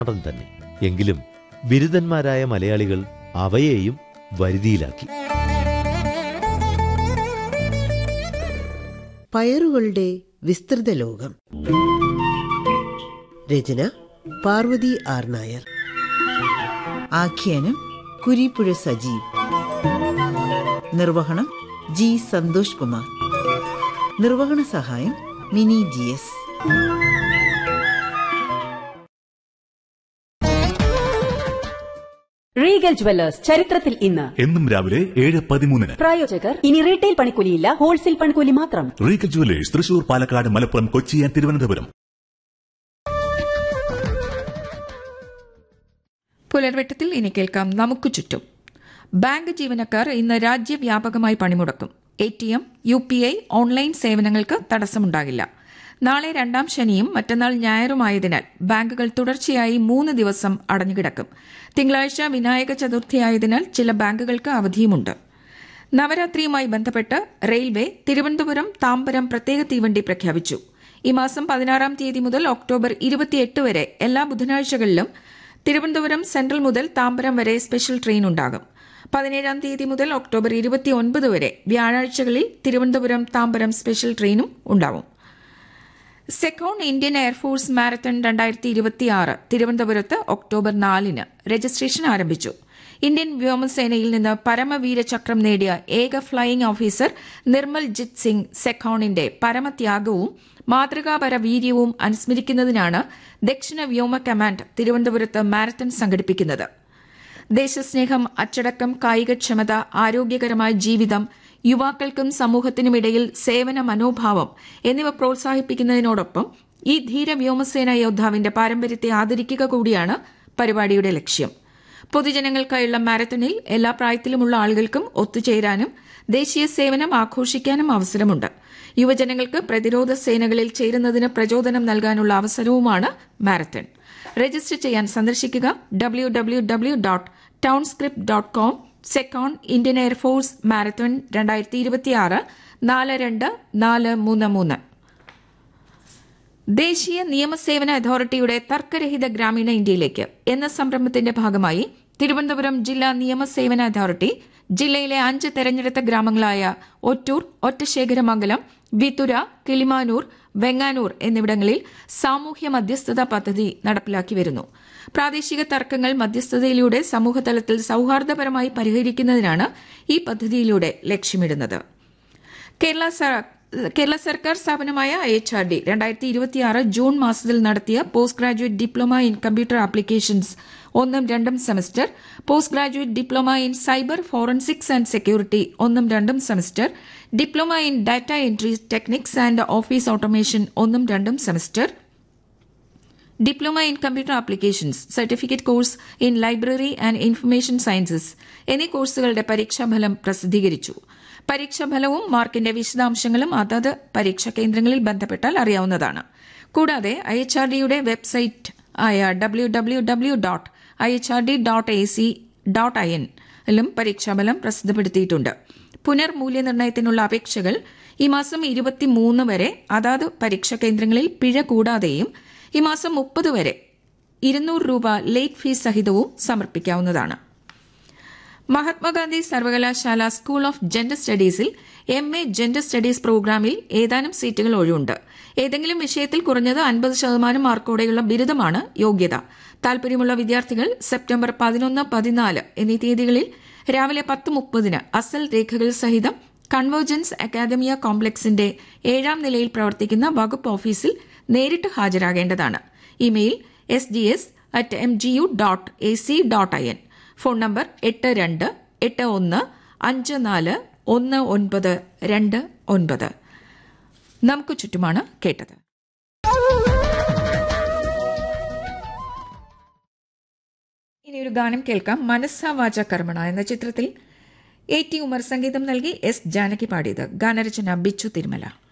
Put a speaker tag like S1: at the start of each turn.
S1: നാടൻ തന്നെ എങ്കിലും ബിരുദന്മാരായ മലയാളികൾ അവയെയും വരുതിയിലാക്കി
S2: പയറുകളുടെ വിസ്തൃത ലോകം രചന പാർവതി ആർ നായർ
S3: ആഖ്യാനം കുരിപ്പുഴ സജീവ് നിർവഹണം ജി സന്തോഷ് കുമാർ നിർവഹണ സഹായം Mini G S
S4: Regal jewellers ചരിത്രത്തിൽ ഇന്ന്
S5: എന്നും രാവിലെ ഏഴ് പതിമൂന്നിന്
S4: പ്രായോജകർ ഇനി റീറ്റെയിൽ പണിക്കൂലിയില്ല ഹോൾസെയിൽ പണിക്കൂലി മാത്രം
S5: Regal jewellers Thrissur Palakkad Malappuram Kochi and Thiruvananthapuram
S6: പുലർവെട്ടത്തിൽ ഇനി കേൾക്കാം നമുക്ക് ചുറ്റും ബാങ്ക് ജീവനക്കാർ ഇന്ന് രാജ്യവ്യാപകമായി പണിമുടക്കും A T M U P I online സേവനങ്ങൾക്ക് തടസ്സമുണ്ടാകില്ല നാളെ രണ്ടാം ശനിയും മറ്റന്നാൾ ഞായറുമായതിനാൽ ബാങ്കുകൾ തുടർച്ചയായി മൂന്ന് ദിവസം അടഞ്ഞുകിടക്കും തിങ്കളാഴ്ച വിനായക ചതുർത്ഥിയായതിനാൽ ചില ബാങ്കുകൾക്ക് അവധിയുമുണ്ട് നവരാത്രിയുമായി ബന്ധപ്പെട്ട് റെയിൽവേ തിരുവനന്തപുരം താമ്പരം പ്രത്യേക തീവണ്ടി പ്രഖ്യാപിച്ചു ഈ മാസം പതിനാറാം തീയതി മുതൽ ഒക്ടോബർ ഇരുപത്തിയെട്ട് വരെ എല്ലാ ബുധനാഴ്ചകളിലും തിരുവനന്തപുരം സെൻട്രൽ മുതൽ താമ്പരം വരെ സ്പെഷ്യൽ ട്രെയിൻ ഉണ്ടാകും പതിനേഴാം തീയതി മുതൽ ഒക്ടോബർ ഇരുപത്തിയൊൻപത് വരെ വ്യാഴാഴ്ചകളിൽ തിരുവനന്തപുരം താമ്പരം സ്പെഷ്യൽ ട്രെയിനും ഉണ്ടാവും സെക്കോൺ ഇന്ത്യൻ എയർഫോഴ്സ് മാരത്തൺ രണ്ടായിരത്തി ഇരുപത്തിയാറ് തിരുവനന്തപുരത്ത് ഒക്ടോബർ നാലിന് രജിസ്ട്രേഷൻ ആരംഭിച്ചു ഇന്ത്യൻ വ്യോമസേനയിൽ നിന്ന് പരമവീര ചക്രം നേടിയ ഏക ഫ്ലൈയിംഗ് ഓഫീസർ നിർമ്മൽ ജിത് സിംഗ് സെഖോണിന്റെ പരമത്യാഗവും മാതൃകാപര വീര്യവും അനുസ്മരിക്കുന്നതിനാണ് ദക്ഷിണ വ്യോമ കമാൻഡ് തിരുവനന്തപുരത്ത് മാരത്തൺ സംഘടിപ്പിക്കുന്നത് ദേശസ്നേഹം അച്ചടക്കം കായികക്ഷമത ആരോഗ്യകരമായ ജീവിതം യുവാക്കൾക്കും സമൂഹത്തിനുമിടയിൽ സേവന മനോഭാവം എന്നിവ പ്രോത്സാഹിപ്പിക്കുന്നതിനോടൊപ്പം ഈ ധീര വ്യോമസേന യോദ്ധാവിന്റെ പാരമ്പര്യത്തെ ആദരിക്കുക കൂടിയാണ് പരിപാടിയുടെ ലക്ഷ്യം പൊതുജനങ്ങൾക്കായുള്ള മാരത്തണിൽ എല്ലാ പ്രായത്തിലുമുള്ള ആളുകൾക്കും ഒത്തുചേരാനും ദേശീയ സേവനം ആഘോഷിക്കാനും അവസരമുണ്ട് യുവജനങ്ങൾക്ക് പ്രതിരോധ സേനകളിൽ ചേരുന്നതിന് പ്രചോദനം നൽകാനുള്ള അവസരവുമാണ് മാരത്തൺ രജിസ്റ്റർ ചെയ്യാൻ സന്ദർശിക്കുക W W W dot townscript dot com Sekhon Indian air force marathon രണ്ടായിരത്തി ഇരുപത്തിയാറ് നാല് രണ്ട് നാല് മൂന്ന് മൂന്ന് ദേശീയ നിയമസേവന അതോറിറ്റിയുടെ തർക്കരഹിത ഗ്രാമീണ ഇന്ത്യയിലേക്ക് എന്ന സംരംഭത്തിന്റെ ഭാഗമായി തിരുവനന്തപുരം ജില്ലാ നിയമസേവന അതോറിറ്റി ജില്ലയിലെ അഞ്ച് തെരഞ്ഞെടുത്ത ഗ്രാമങ്ങളായ ഒറ്റൂർ ഒറ്റശേഖരമംഗലം വിതുര കിളിമാനൂർ വെങ്ങാനൂർ എന്നിവിടങ്ങളിൽ സാമൂഹ്യ മധ്യസ്ഥത പദ്ധതി നടപ്പിലാക്കി വരുന്നു പ്രാദേശിക തർക്കങ്ങൾ മധ്യസ്ഥതയിലൂടെ സമൂഹതലത്തിൽ സൌഹാർദ്ദപരമായി പരിഹരിക്കുന്നതിനാണ് ഈ പദ്ധതിയിലൂടെ ലക്ഷ്യമിടുന്നത് കേരള സ- കേരള സർക്കാർ സ്ഥാപനമായ എച്ച് ആർ ഡി രണ്ടായിരത്തി ഇരുപത്തിയാറ് ജൂൺ മാസത്തിൽ നടത്തിയ post graduate diploma in computer applications ഒന്നും രണ്ടും semester post graduate diploma in cyber forensics and security ഒന്നും രണ്ടും semester diploma in data entry techniques and office automation ഒന്നും രണ്ടും semester diploma in computer applications certificate course in library and information sciences എന്നീ കോഴ്സുകളുടെ പരീക്ഷാഫലം പ്രസിദ്ധീകരിച്ചു പരീക്ഷാഫലവും മാർക്കിന്റെ വിശദാംശങ്ങളും അതത് പരീക്ഷാ കേന്ദ്രങ്ങളിൽ ബന്ധപ്പെട്ടാൽ അറിയാവുന്നതാണ് കൂടാതെ ഐ എച്ച് ആർ ഡിയുടെ വെബ്സൈറ്റ് ആയ W W W dot I H R D dot A C dot I എന്നിലും പരീക്ഷാഫലം പ്രസിദ്ധപ്പെടുത്തിയിട്ടുണ്ട് പുനർമൂല്യനിർണ്ണയത്തിനുള്ള അപേക്ഷകൾ ഈ മാസം ഇരുപത്തിമൂന്ന് വരെ അതാത് പരീക്ഷാ കേന്ദ്രങ്ങളിൽ പിഴ കൂടാതെയും ഈ മാസം മുപ്പത് വരെ ഇരുന്നൂറ് രൂപ ലേറ്റ് ഫീസ് സഹിതവും സമർപ്പിക്കാവുന്നതാണ് മഹാത്മാഗാന്ധി സർവകലാശാല സ്കൂൾ ഓഫ് ജെൻഡർ സ്റ്റഡീസിൽ എം എ ജെൻഡർ സ്റ്റഡീസ് പ്രോഗ്രാമിൽ ഏതാനും സീറ്റുകൾ ഒഴിവുണ്ട് ഏതെങ്കിലും വിഷയത്തിൽ കുറഞ്ഞത് അൻപത് ശതമാനം മാർക്കോടെയുള്ള ബിരുദമാണ് യോഗ്യത താൽപര്യമുള്ള വിദ്യാർത്ഥികൾ സെപ്റ്റംബർ പതിനൊന്ന് പതിനാല് എന്നീ തീയതികളിൽ രാവിലെ പത്ത് മുപ്പതിന് അസൽ രേഖകൾ സഹിതം കൺവേർജൻസ് അക്കാദമിയ കോംപ്ലക്സിന്റെ ഏഴാം നിലയിൽ പ്രവർത്തിക്കുന്ന വകുപ്പ് ഓഫീസിൽ നേരിട്ട് ഹാജരാകേണ്ടതാണ് email S D S at M G U dot A C dot I N phone number എട്ട് രണ്ട് എട്ട് ഒന്ന് അഞ്ച് നാല് ഒന്ന് ഒൻപത് രണ്ട് ഒൻപത് നമുക്ക് ചുറ്റുമാണ് കേട്ടത് ഇനി ഒരു ഗാനം കേൾക്കാം മനസ്സാ വാച കർമ്മണ എന്ന ചിത്രത്തിൽ എ ടി ഉമർ സംഗീതം നൽകി എസ് ജാനകി പാടിയത് ഗാനരചന ബിച്ചു തിരുമല